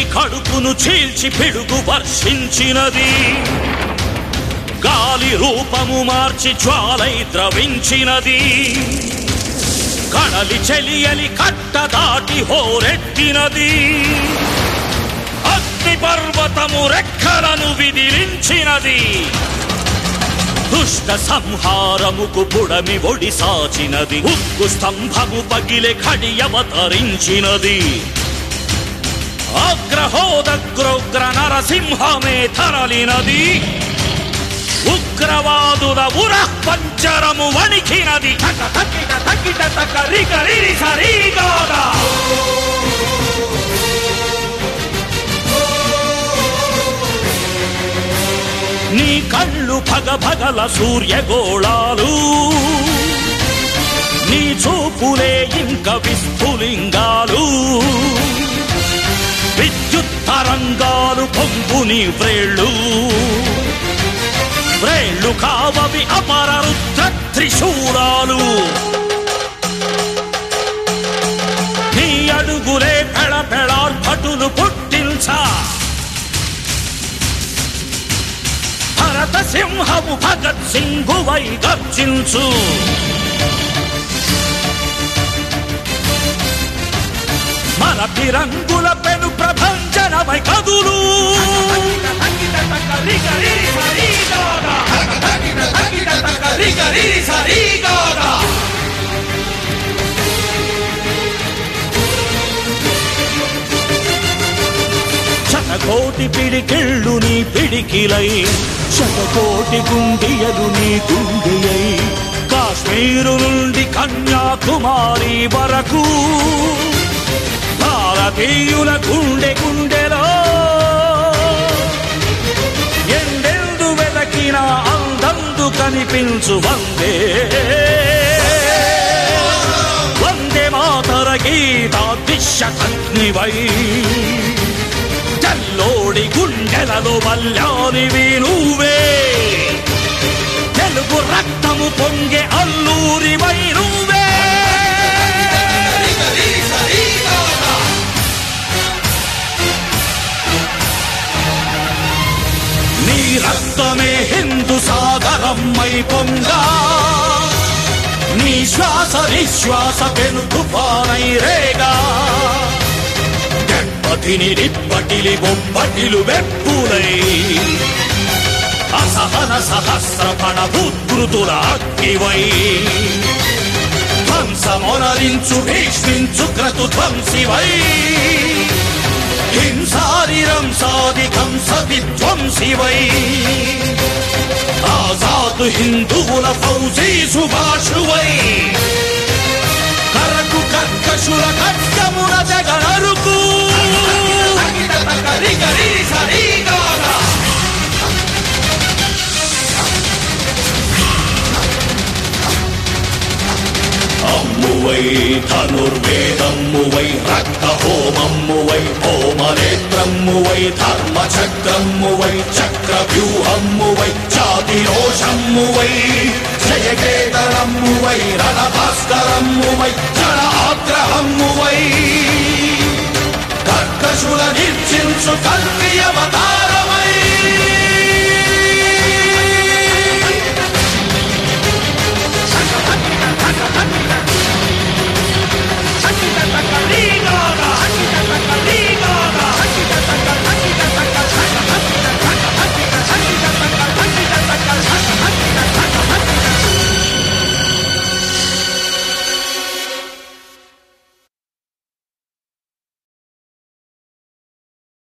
కడుపును చీల్చి పిడుగు వర్షించినది గాలి రూపము మార్చి జ్వాలై ద్రవించినది కడలి చెలియలి కట్ట దాటి హోరెత్తినది అగ్ని పర్వతము రెక్కలను విదిలించినది దుష్ట సంహారముకు పుడమి ఒడి సాచినది ఉక్కు స్తంభము పగిలే ఖడియవతరించినది అగ్రహోదగ్రోగ్ర నరసింహమే తరలినది ఉగ్రవాదుల ఉర పంచరము వణికినది తక తకిట తకిట తక రిగ రిరి సరిగాగా నీ కళ్ళు భగ భగల సూర్యగోళాలు నీ చూపులే ఇంక విస్ఫులింగాలు విద్యుత్ తరంగాలు పొంగుని వ్రేళ్ళు వ్రేళ్ళు కావవి అపర రుద్ర త్రిశూలాలు నీ అడుగులే పెళ పెళార్భటులు పుట్టించా భరత సింహము భగత్ సింగువై గర్జించు మన తిరంగుల పెను ప్రభంజనమై కదులు శతకోటి పిడికిళ్ళు నీ పిడికిలై శతకోటి గుండియలు నీ గుండియై కాశ్మీరు నుండి కన్యాకుమారి వరకు భారతీయుల గుండె గుండెలో ఎండెందు వెదకిన అందందు కనిపించు వందే వందే మాతర గీతాదిశకగ్నివై తెల్లోడి గుండెలలో మల్యానివి నువ్వే తెలుగు రక్తము పొంగే అల్లూరివై నువ్వే నీ రక్తమే హిందూ సాగరమ్మై పొంగా నీ శ్వాస నిశ్వాస పెను తుఫానై రేగా గణపతిని నిప్పటిలి బొప్పటిలు వెప్పులై అసహన సహస్ర పణ భూత్కృతుల అగ్నివై ధ్వంసమొనరించు భీష్మించు క్రతు ధ్వంసివై హింసారిరం సాధికం సవిధ్వంసివై ఆజాదు హిందువుల ఫౌజీ సుభాషువై కరకు కర్కశుల ఖడ్గముల జగనరుకు అమ్మువై ధనుర్వేదమ్మువై రక్త హోమమ్మువై హోమనేత్రమ్మువై ధర్మచక్రమ్మువై చక్రవ్యూహమ్మువై జాతిరోషమ్మువై జయకేతరమ్మువై రణభాస్కరమ్మువై జన ఆగ్రహమ్మువై కర్కశుల నిర్చించు కల్కి అవతార